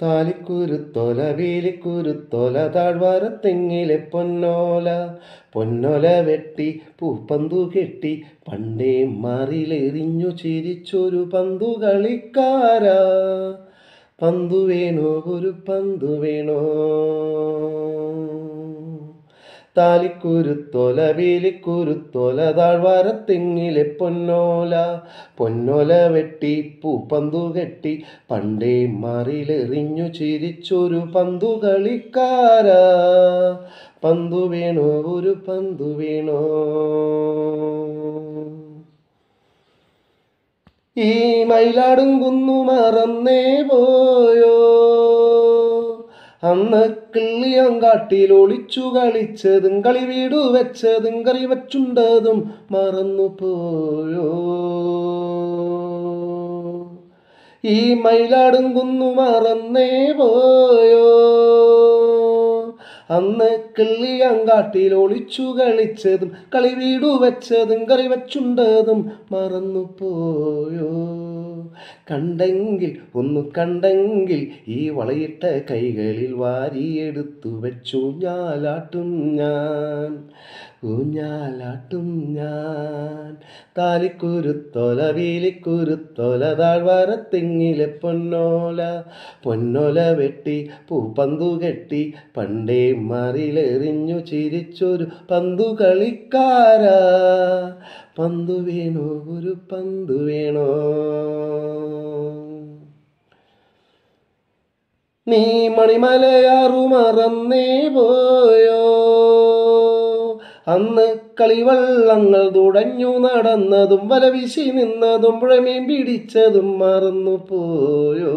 താലിക്കുരുത്തോല വേലിക്കുരുത്തോല താഴ്വാരത്തെങ്ങിലെ പൊന്നോല പൊന്നോല വെട്ടി പൂപ്പന്തു കെട്ടി പണ്ടേ മാറിലെറിഞ്ഞു ചിരിച്ചൊരു പന്തു കളിക്കാരാ പന്തു വേണോ ഒരു പന്തു വേണോ താലിക്കുരുത്തോല വേലിക്കുരുത്തോല താഴ്വാരത്തെങ്ങിലെ പൊന്നോല പൊന്നോല വെട്ടി പൂപ്പന്തു കെട്ടി പണ്ടേ മാറിലെറിഞ്ഞു ചിരിച്ചൊരു പന്തു കളിക്കാരാ പന്തു വേണോ ഒരു പന്തു വേണോ ഈ മയിലാടും കുന്നു മറന്നേ പോയോ അന്ന് കിള്ളിയങ്കാട്ടിൽ ഒളിച്ചു കളിച്ചതും കളി വീടു വെച്ചതും കറി വച്ചുണ്ടതും മറന്നു പോയോ ഈ മയിലാടും കുന്നു മറന്നേ പോയോ അന്ന് കിള്ളിയങ്കാട്ടിൽ ഒളിച്ചു കളിച്ചതും കളി വീടു വെച്ചതും കറി വച്ചുണ്ടതും മറന്നു പോയോ കണ്ടെങ്കിൽ ഒന്ന് കണ്ടെങ്കിൽ ഈ വളയിട്ട കൈകളിൽ വാരിയെടുത്തു വെച്ചു ഞാലാട്ടും ഞാൻ ഊഞ്ഞാലാട്ടും ഞാൻ താലിക്കുരുത്തോല വീലിക്കുരുത്തോല താഴ്വാരത്തെങ്ങിലെ പൊന്നോല പൊന്നോല വെട്ടി പൂപ്പന്തു കെട്ടി പണ്ടേ മറിലെറിഞ്ഞു ചിരിച്ചൊരു പന്തു കളിക്കാരാ പന്തു വേണോ ഒരു പന്തു വേണോ നീ മണിമലയാറു മറന്നേ പോയോ അന്ന് കളിവള്ളങ്ങൾ തുടഞ്ഞു നടന്നതും വല വീശി നിന്നതും പുഴമീൻ പിടിച്ചതും മറന്നു പോയോ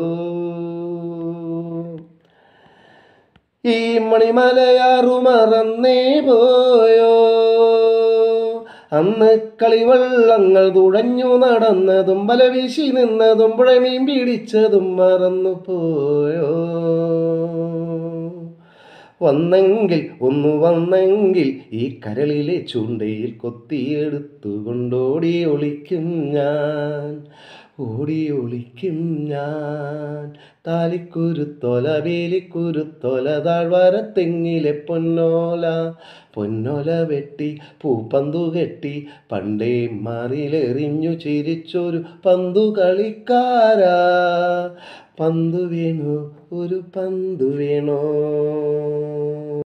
ഈ മണിമലയാറു മറന്നേ പോയോ അന്ന് കളിവള്ളങ്ങൾ തുഴഞ്ഞു നടന്നതും വല വീശി നിന്നതും പുഴമീൻ പിടിച്ചതും മറന്നു പോയോ വന്നെങ്കിൽ ഒന്ന് വന്നെങ്കിൽ ഈ കരളിലെ ചൂണ്ടയിൽ കൊത്തിയെടുത്തു കൊണ്ടോടി ഒളിക്കും ഞാൻ ഓടി ഒളിക്കും ഞാൻ താലിക്കുരുത്തോല വേലിക്കുരുത്തോല താഴ്വാരത്തെങ്ങിലെ പൊന്നോല പൊന്നോല വെട്ടി പൂപ്പന്തു കെട്ടി പണ്ടേ മാറിലെറിഞ്ഞു ചിരിച്ചൊരു പന്തു കളിക്കാരാ പന്തു വേണോ ഒരു പന്തു വേണോ